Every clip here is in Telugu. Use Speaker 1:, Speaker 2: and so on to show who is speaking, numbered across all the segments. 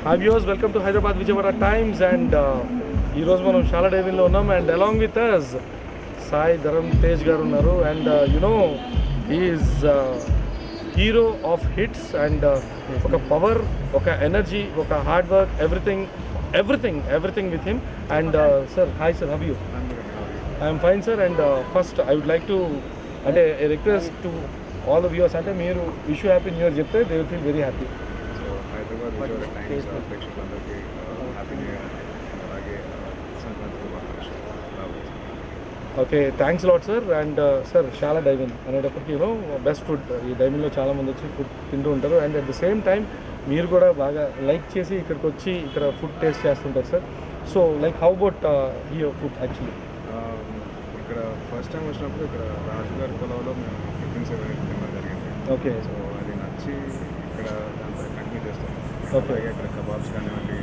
Speaker 1: High viewers welcome to Hyderabad Vijayawada times and ఈరోజు మనం చాలా డైవింగ్లో ఉన్నాం and along with us Sai Dharam Tej garu ఉన్నారు and you know is hero of hits and ఒక పవర్ ఒక ఎనర్జీ ఒక hard work everything everything everything with him and sir hi sir how you I'm fine sir and first I would like to అంటే request to all the viewers అంటే మీరు విష్ హ్యాపీ న్యూ ఇయర్ చెప్తే they will feel very happy
Speaker 2: so Hyderabad Vijayawada times ప్రేక్షకులందరికీ హ్యాపీ న్యూ ఇయర్ అలాగే సంక్రాంతి శుభాకాంక్షలు రాబోతుంది
Speaker 1: okay thanks lot sir and sir చాలా డైవింగ్ అనేటప్పటికి యూనో బెస్ట్ ఫుడ్ ఈ డైవింగ్లో చాలా మంది వచ్చి ఫుడ్ తింటూ ఉంటారు and at the same time మీరు కూడా బాగా లైక్ చేసి ఇక్కడికి వచ్చి ఇక్కడ ఫుడ్ టేస్ట్ చేస్తుంటారు sir so like how about ఈ ఫుడ్ యాక్చువల్లీ
Speaker 2: ఇక్కడ ఫస్ట్ టైం వచ్చినప్పుడు ఇక్కడ రాజుగారి పొలంలో మేము టిఫిన్స్ అవన్నీ తినడం జరిగింది
Speaker 1: ఓకే
Speaker 2: సో అది నచ్చి ఇక్కడ దాంతో కంటిన్యూ చేస్తాం
Speaker 1: Okay.
Speaker 2: అలాగే ఇక్కడ కబాబ్స్ కానివ్వండి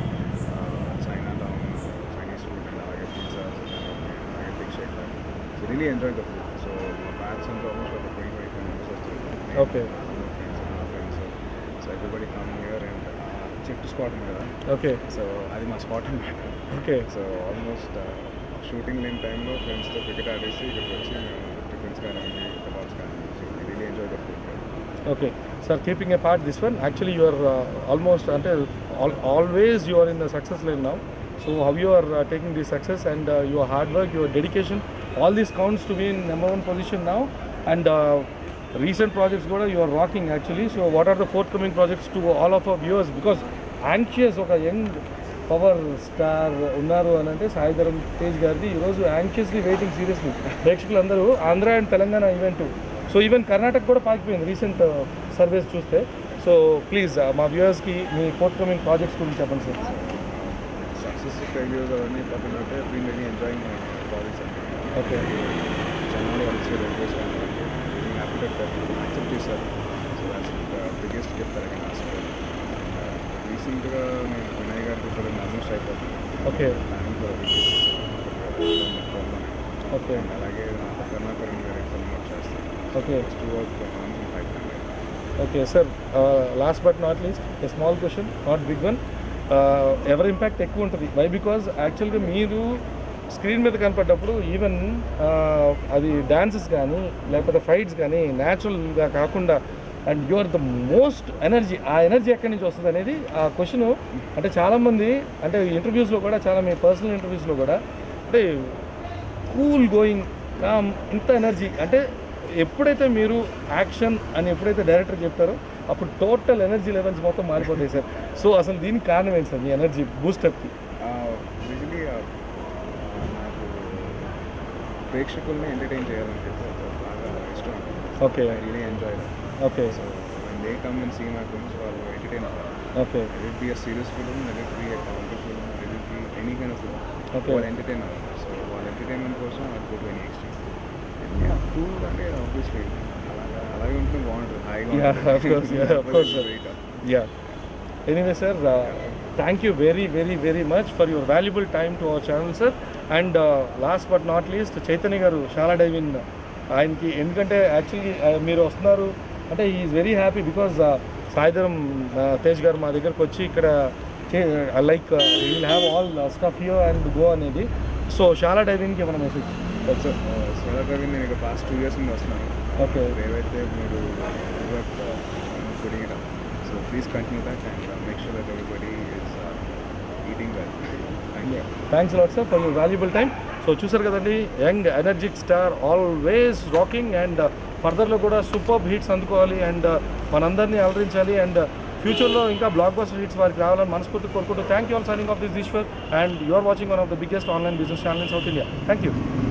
Speaker 2: చైనాలో చైనీస్ ఫుడ్ అండ్ అలాగే పిజ్జాస్ అలాగే big shake so really enjoy the food so మా బ్యాచ్ అంతా ఆల్మోస్ట్ ఒక ట్వంటీ ఫైవ్ మెంబర్స్ వస్తుంది
Speaker 1: Okay.
Speaker 2: ఫ్రెండ్స్ మా friends so everybody come here and చెట్టు స్పాట్ ఉంది కదా
Speaker 1: ఓకే
Speaker 2: సో అది మా స్పాట్ అనమాట
Speaker 1: ఓకే
Speaker 2: సో ఆల్మోస్ట్ షూటింగ్ లేని టైంలో ఫ్రెండ్స్తో క్రికెట్ ఆడేసి ఇక్కడికి వచ్చి మేము టిఫిన్స్ కానివ్వండి కబాబ్స్ కానివ్వండి really enjoy the food
Speaker 1: okay sir keeping a part this one actually you are almost అంటే always you are in the success line now so how you are taking the success and your hard work your dedication all these counts to be in number one position now and recent projects కూడా you are rocking actually so what are the forthcoming projects to all of our viewers because anxious ఒక యంగ్ పవర్ స్టార్ ఉన్నారు అని అంటే సాయిధరం తేజ్ గారిది ఈరోజు యాంక్షియస్లీ వెయిటింగ్ సీరియస్లీ ప్రేక్షకులందరూ Andhra and Telangana event so even Karnataka కూడా పాకిపోయింది రీసెంట్ సర్వేస్ చూస్తే సో ప్లీజ్ మా వ్యూవర్స్కి మీ ఫోర్త్ కమింగ్ ప్రాజెక్ట్స్ గురించి చెప్పండి సార్
Speaker 2: సక్సెస్ ఫెయిల్యూర్స్ అవన్నీ పక్కన అంటే బీన్ వెరీ ఎంజాయింగ్ ప్రాజెక్ట్స్ అండి
Speaker 1: ఓకే
Speaker 2: జనాలు వచ్చే వెంకటేష్ కానివ్వండి హ్యాపీ యాక్సెప్ట్ చేశారు సో దాట్స్ బిగ్గెస్ట్ గిఫ్ట్ అలాగే లాస్ట్ రీసెంట్గా నేను వినయ్ గారికి కూడా ఆల్మోస్ట్ అయిపోతుంది
Speaker 1: ఓకే
Speaker 2: ప్లానింగ్ ఫర్
Speaker 1: ఓకే
Speaker 2: అలాగే కర్ణాకరణ్ గారి ఫిల్మ్ చేస్తాను
Speaker 1: okay
Speaker 2: two work five
Speaker 1: okay sir last but not least a small question not big one ఎవరి ఇంపాక్ట్ ఎక్కువ ఉంటుంది వై బికాజ్ యాక్చువల్గా మీరు స్క్రీన్ మీద కనపడ్డప్పుడు ఈవెన్ అది డాన్సెస్ కానీ లేకపోతే ఫైట్స్ కానీ న్యాచురల్గా కాకుండా and you are the most energy ఆ ఎనర్జీ ఎక్కడి నుంచి వస్తుంది అనేది ఆ క్వశ్చన్ అంటే చాలామంది అంటే ఇంటర్వ్యూస్లో కూడా చాలా మీ పర్సనల్ ఇంటర్వ్యూస్లో కూడా అంటే కూల్ గోయింగ్ ఇంత ఎనర్జీ అంటే ఎప్పుడైతే మీరు యాక్షన్ అని ఎప్పుడైతే డైరెక్టర్ చెప్తారో అప్పుడు టోటల్ ఎనర్జీ లెవెల్స్ మొత్తం మారిపోతాయి సార్ సో అసలు దీనికి కారణం ఏంటి సార్ మీ ఎనర్జీ బూస్టప్కి
Speaker 2: యూజువలీ నాకు ప్రేక్షకుల్ని ఎంటర్టైన్ చేయాలని చెప్పి ఒక బాగా ఇష్టం
Speaker 1: okay
Speaker 2: I really enjoy
Speaker 1: okay
Speaker 2: so one day come and see my films వాళ్ళు ఎంటర్టైన్ అవ్వాలి
Speaker 1: okay
Speaker 2: let be a serious film let be a comedy film let be any kind of film
Speaker 1: Okay.
Speaker 2: వాళ్ళు ఎంటర్టైన్ అవ్వాలి సో వాళ్ళ ఎంటర్టైన్మెంట్ కోసం అది go to any extreme cool అంటే ఆబ్వియస్లీ అలాగా అలాగే ఉంటే బాగుంటుంది
Speaker 1: Yeah, of course, yeah, of course, sir.
Speaker 2: హాయిగా
Speaker 1: yeah anyway sir thank you very very very much for your valuable time to our channel sir and last but not least Chaitanya గారు చాలా డైవిన్ ఆయనకి ఎందుకంటే యాక్చువల్లీ మీరు వస్తున్నారు అంటే is very happy because Sai Dharam Tej గారు మా దగ్గరకు వచ్చి ఇక్కడ like will have all stuff here and go అనేది సో చాలా డైవింగ్కి ఏమైనా మెసేజ్
Speaker 2: సోలార్ డ్రైవింగ్ నేను ఇక పాస్ట్ టూ ఇయర్స్ నుండి వస్తున్నాను
Speaker 1: ఓకే
Speaker 2: ఏవైతే మీరు pudding so please continue that and make sure that everybody is eating well thank you
Speaker 1: thanks lot sir for your valuable time so చూసారు కదండి young energetic star always rocking and ఫర్దర్లో కూడా సూపర్ హిట్స్ అందుకోవాలి అండ్ మనందరినీ అలరించాలి అండ్ ఫ్యూచర్లో ఇంకా బ్లాక్ బస్టర్ హిట్స్ వారికి రావాలని మనస్ఫూర్తి కోరుకుంటూ thank you all signing off this Eshwar and you are watching one of the biggest online business channel in South India thank you